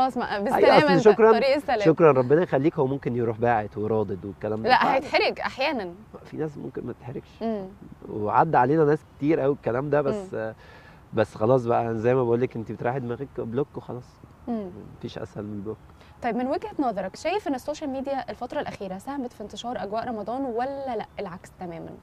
خلاص ما- أي بالسلامه أصل انت شكراً- طريق السلام شكرا ربنا يخليك هو ممكن يروح باعت ورادد والكلام ده ف- لا هيتحرج احيانا في ناس ممكن ما تحرجش مم. وعدى علينا ناس كتير قوي الكلام ده بس بس خلاص بقى زي ما بقول لك انت بتريحي دماغك بلوك وخلاص مم. مفيش اسهل من البلوك طيب من وجهه نظرك شايف ان السوشيال ميديا الفتره الاخيره ساهمت في انتشار اجواء رمضان ولا لا العكس تماما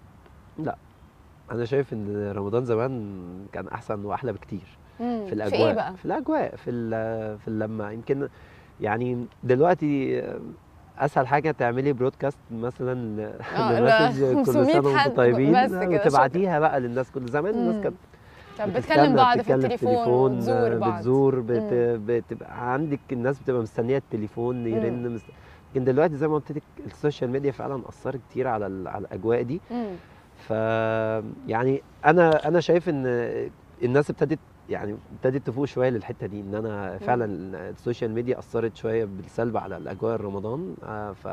انا شايف ان رمضان زمان كان احسن واحلى بكتير مم. في الاجواء في ايه بقى في الاجواء في ال- في اللمه يمكن يعني دلوقتي اسهل حاجه تعملي برودكاست مثلا آه، لا، للمسج كل 500 سنه حد وانتم طيبين بس كده، وتبعتيها بقى للناس كل زمان الناس مم. كانت طب بتستنى، بتكلم بعض في بتتكلم التليفون وتزور بعض بتزور بت... بتبقى عندك الناس بتبقى مستنيه التليفون يرن مست... لكن دلوقتي زي ما قلت لك السوشيال ميديا فعلا اثرت كتير على ال... على الاجواء دي مم. ف يعني انا انا شايف ان الناس ابتدت يعني ابتدت تفوق شويه للحته دي ان انا فعلا السوشيال ميديا اثرت شويه بالسلب على الاجواء رمضان آه، ف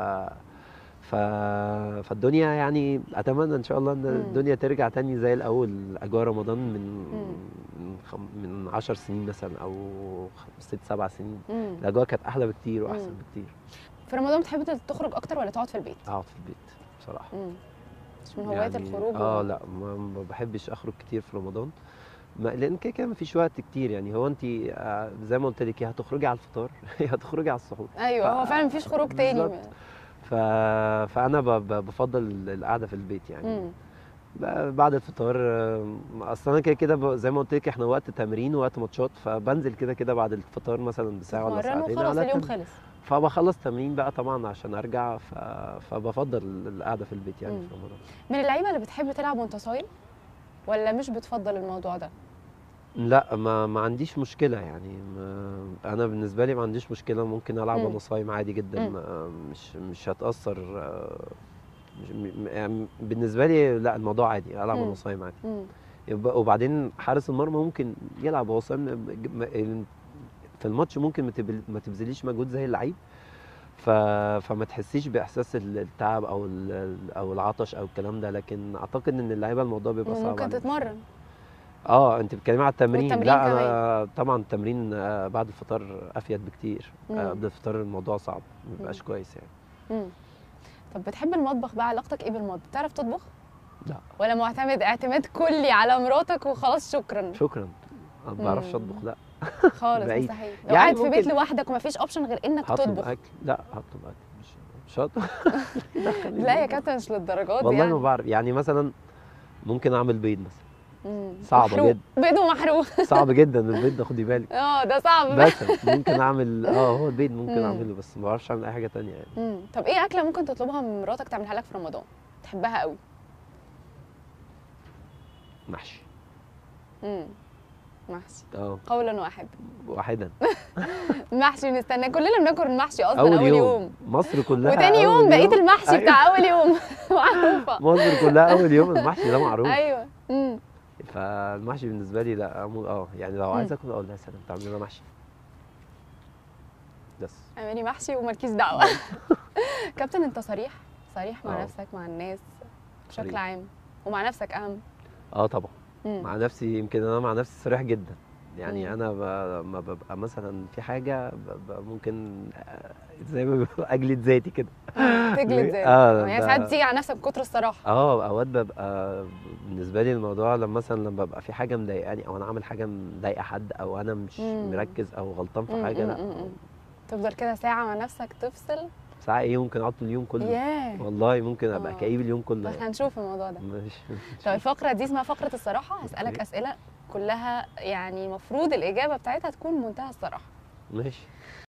ف فالدنيا يعني اتمنى ان شاء الله ان مم. الدنيا ترجع تاني زي الاول اجواء رمضان من مم. من خم... من 10 سنين مثلا او خ- ست سبع سنين مم. الاجواء كانت احلى بكتير واحسن مم. بكتير في رمضان بتحب تخرج اكتر ولا تقعد في البيت اقعد في البيت بصراحه مم. مش من هوايات الخروج اه و- لا ما, ما بحبش اخرج كتير في رمضان ما لان كده كده مفيش وقت كتير يعني هو انت آه، زي ما قلت لك يا هتخرجي على الفطار يا هتخرجي على السحور ايوه هو ف- فعلا مفيش خروج تاني بالظبط. ف... فانا ب... ب- بفضل القعده في البيت يعني مم. ب- بعد الفطار آه، اصلا انا كده كده ب- زي ما قلت لك احنا وقت تمرين ووقت ماتشات فبنزل كده كده بعد الفطار مثلا بساعه ولا تتمرن ساعتين وخلاص على اليوم التمرين. خلص فبخلص تمرين بقى طبعا عشان ارجع ف... فبفضل القعده في البيت يعني مم. في رمضان من اللعيبه اللي بتحب تلعب وانت صايم ولا مش بتفضل الموضوع ده لا ما ما عنديش مشكلة يعني ما أنا بالنسبة لي ما عنديش مشكلة ممكن ألعب مم. وأنا صايم عادي جدا مم. ما مش مش هتأثر آه، مش م- يعني بالنسبة لي لا الموضوع عادي ألعب مم. وأنا صايم عادي مم. يبقى وبعدين حارس المرمى ممكن يلعب وهو صايم م- في الماتش ممكن ما تبل- ما تبذليش مجهود زي اللعيب ف... فما تحسيش باحساس التعب او ال... او العطش او الكلام ده لكن اعتقد ان اللعيبه الموضوع بيبقى صعب ممكن عليهم شوية. تتمرن اه انت بتتكلمي على التمرين والتمرين لا انا طبعا التمرين آه، بعد الفطار افيد بكتير مم. آه، قبل الفطار الموضوع صعب ما بيبقاش مم. كويس يعني مم. طب بتحب المطبخ بقى علاقتك ايه بالمطبخ بتعرف تطبخ لا ولا معتمد اعتماد كلي على مراتك وخلاص شكرا شكرا أنا ما بعرفش مم. اطبخ لا خالص بعيد. مستحيل لو يعني قاعد في بيت ممكن- لوحدك ومفيش اوبشن غير انك هطلب تطبخ اكل لا هطلب اكل مش مش هطلب دخلني لا يا المطبخ. كابتن مش للدرجات دي والله يعني ما بعرف يعني مثلا ممكن اعمل بيض مثلا مم. صعبة محروق. جدا. بيض ومحروق صعب جدا البيض ده خدي بالك اه ده صعب بقى. بس ممكن اعمل اه هو البيض ممكن مم. اعمله بس ما بعرفش اعمل اي حاجه تانية يعني مم. طب ايه اكله ممكن تطلبها من مراتك تعملها لك في رمضان تحبها قوي محشي امم محشي اه قولا واحد واحدا محشي نستناه كلنا بناكل المحشي اصلا اول, اول, يوم. يوم مصر كلها وتاني يوم أول بقيه المحشي أيوة. بتاع اول يوم معروفه مصر كلها اول يوم المحشي ده معروف ايوه امم فالمحشي بالنسبه لي لا أمو- اه يعني لو مم. عايز اكل اقول لها سلام تعملي لنا محشي بس اعملي محشي ومالكيش دعوه كابتن انت صريح صريح مع آه. نفسك مع الناس بشكل صريح. عام ومع نفسك اهم اه طبعا مم. مع نفسي يمكن انا مع نفسي صريح جدا يعني مم. انا ب- لما ببقى مثلا في حاجه ببقى ممكن آه، زي ما بيقولوا اجلد ذاتي كده تجلد ذاتك آه، يعني ب- ساعات بتيجي على نفسك كتر الصراحه اه اوقات ببقى بالنسبه لي الموضوع لما مثلا لما ببقى في حاجه مضايقاني او انا عامل حاجه مضايقه حد او انا مش مم. مركز او غلطان في مم، حاجه مم، لا مم، مم. تفضل كده ساعه مع نفسك تفصل ساعه ايه ممكن اقعد طول اليوم كله ياه والله ممكن ابقى آه. كئيب اليوم كله بس هنشوف الموضوع ده مش طب الفقره دي اسمها فقره الصراحه هسالك أوكي. اسئله كلها يعني المفروض الاجابه بتاعتها تكون منتهى الصراحه ماشي